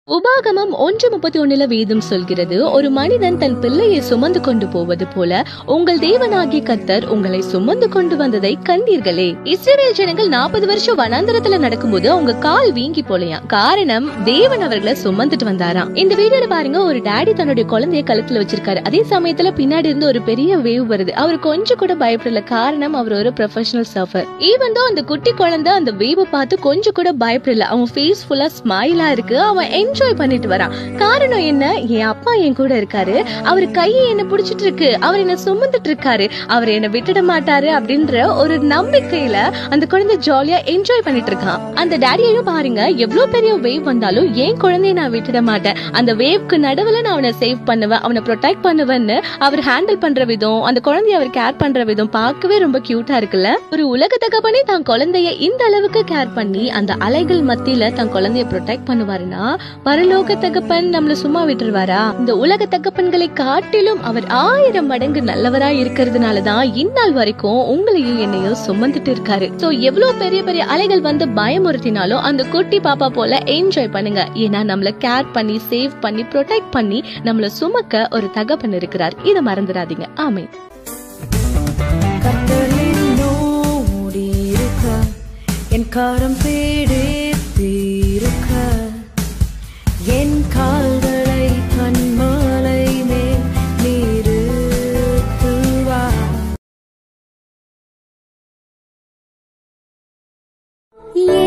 உபாகமம் ஒன்று முப்பத்தி ஒண்ணுல வேதம் சொல்கிறது ஒரு மனிதன் தன் பிள்ளையை சுமந்து கொண்டு போவது போல உங்கள் தேவனாகிய கர்த்தர் உங்களை சுமந்து கொண்டு வந்ததை கண்டீர்களே இஸ்ரேல் ஜனங்கள் நாற்பது வருஷம் வனாந்தரத்துல நடக்கும்போது அவங்க கால் வீங்கி போலையாம் காரணம் தேவன் அவர்களை சுமந்துட்டு வந்தாராம் இந்த வீடியோல பாருங்க ஒரு டாடி தன்னுடைய குழந்தைய கழுத்துல வச்சிருக்காரு அதே சமயத்துல பின்னாடி இருந்து ஒரு பெரிய வேவ் வருது அவர் கொஞ்சம் கூட பயப்படல காரணம் அவர் ஒரு ப்ரொஃபஷனல் சர்ஃபர் ஈவன் தான் அந்த குட்டி குழந்தை அந்த வேவை பார்த்து கொஞ்சம் கூட பயப்படல அவன் ஃபேஸ் ஃபுல்லா ஸ்மைலா இருக்கு அவன் என்ஜாய் பண்ணிட்டு வரான் காரணம் என்ன என் அப்பா என் கூட இருக்காரு அவர் கையை என்ன பிடிச்சிட்டு இருக்கு அவர் என்ன சுமந்துட்டு இருக்காரு அவர் என்ன விட்டுட மாட்டாரு அப்படின்ற ஒரு நம்பிக்கையில அந்த குழந்தை ஜாலியா என்ஜாய் பண்ணிட்டு இருக்கான் அந்த டேடியையும் பாருங்க எவ்வளவு பெரிய வேவ் வந்தாலும் என் குழந்தைய நான் விட்டுட மாட்டேன் அந்த வேவ்க்கு நடுவுல நான் அவனை சேவ் பண்ணுவேன் அவனை ப்ரொடெக்ட் பண்ணுவேன்னு அவர் ஹேண்டில் பண்ற விதம் அந்த குழந்தைய அவர் கேர் பண்ற விதம் பார்க்கவே ரொம்ப கியூட்டா இருக்குல்ல ஒரு உலக தகப்பனே தான் குழந்தைய இந்த அளவுக்கு கேர் பண்ணி அந்த அலைகள் மத்தியில தன் குழந்தைய ப்ரொடெக்ட் பண்ணுவாருன்னா பரலோக தகப்பன் நம்மள சும்மா விட்டுருவாரா இந்த உலக தகப்பன்களை காட்டிலும் அவர் ஆயிரம் மடங்கு நல்லவரா இருக்கிறதுனாலதான் இந்நாள் வரைக்கும் உங்களையும் என்னையும் சுமந்துட்டு இருக்காரு சோ எவ்வளவு பெரிய பெரிய அலைகள் வந்து பயமுறுத்தினாலும் அந்த குட்டி பாப்பா போல என்ஜாய் பண்ணுங்க ஏன்னா நம்மள கேர் பண்ணி சேவ் பண்ணி ப்ரொடெக்ட் பண்ணி நம்மள சுமக்க ஒரு தகப்பன் இருக்கிறார் இதை மறந்துடாதீங்க ஆமே கத்தரில் நோடியிருக்க என் கரம் பிடித்திருக்க என் கால்களை கண்மலை மேல் நிறுத்துவார்